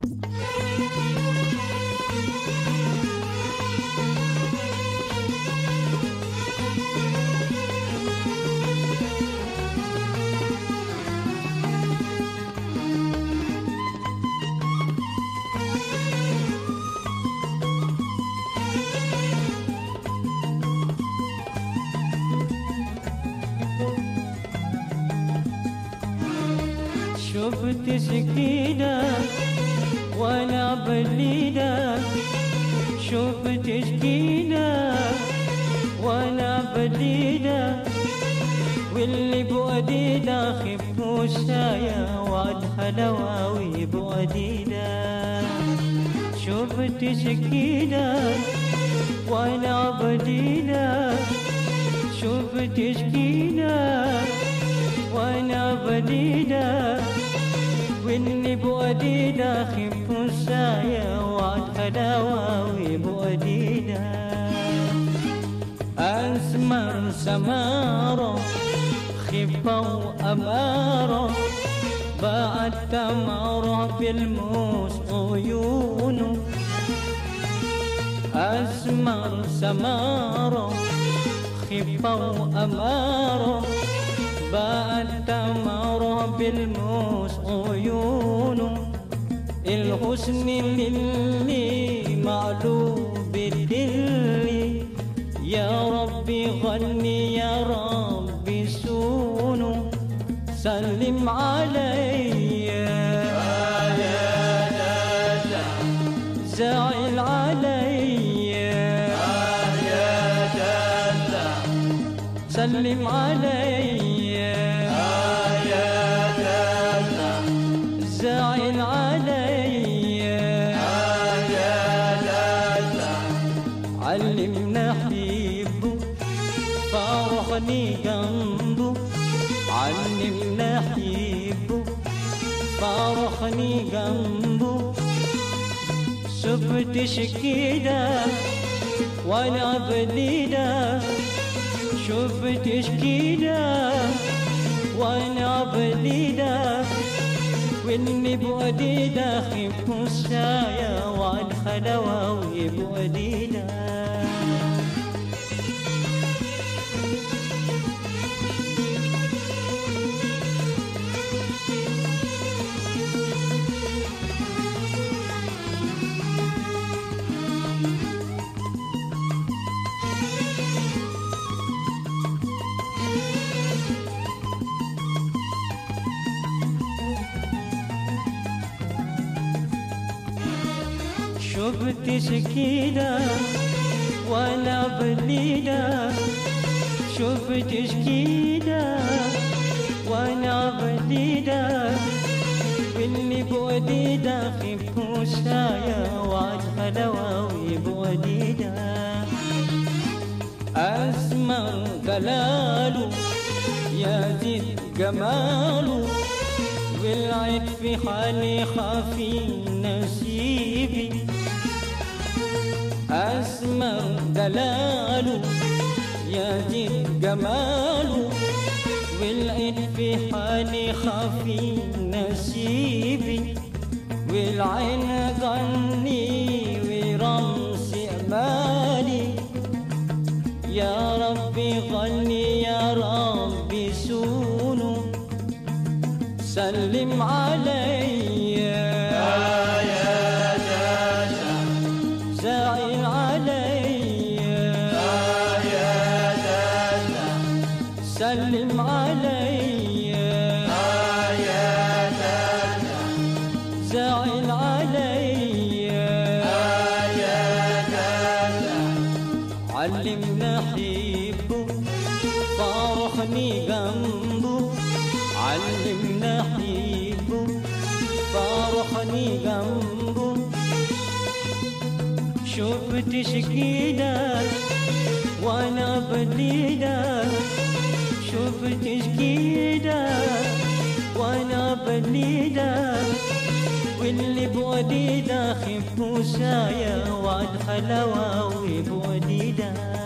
شفت سكينة وانا بليدة شفت سكينة وانا بليدة واللي بودينا خف وشايا وعد حلواوي بودينا شفت سكينة وانا بليدة شفت سكينة وانا بديدة واني بوديدة خف السايا وعد حلاوة بوديدة أسمر سمارة خفة وأمارة بعد تمارة في الموس عيونه أسمر سمارة خفة وأمارة بعد تمر بالموس عيونه الحسن للي معلوم بالدل يا ربي غني يا ربي سونو سلم علي زعل علي سلم علي زعل علي علمنا حبه فرحني جنبه علمنا حبه فرحني جنبه شفت شكيدة وانا بليدة شفت شكيدة وانا بليدة واني بوديدة خف السايا وعن خلواوي بوديدة شفت سكينة وانا بليدة شفت سكينة وانا بليدة واللي بوديدة خف وشايا وعد حلواوي بوديدة أسمر دلاله يزيد جماله والعيد في حالي خافي نسيبي أسمر دلاله يزيد جماله والعيد في حالي خافي نسيبي والعين غني ورمسي أمالي يا ربي غني يا ربي سونو سلم علي زعل علي سلم علي زعل علي علمنا حبه فرحني جنبه علمنا حبه فرحني جنبه شفت شكيدة وانا بليدة شفت شكيدة وانا بليدة واللي بوديدة خف وسايا وعد حلاوة وبوديدة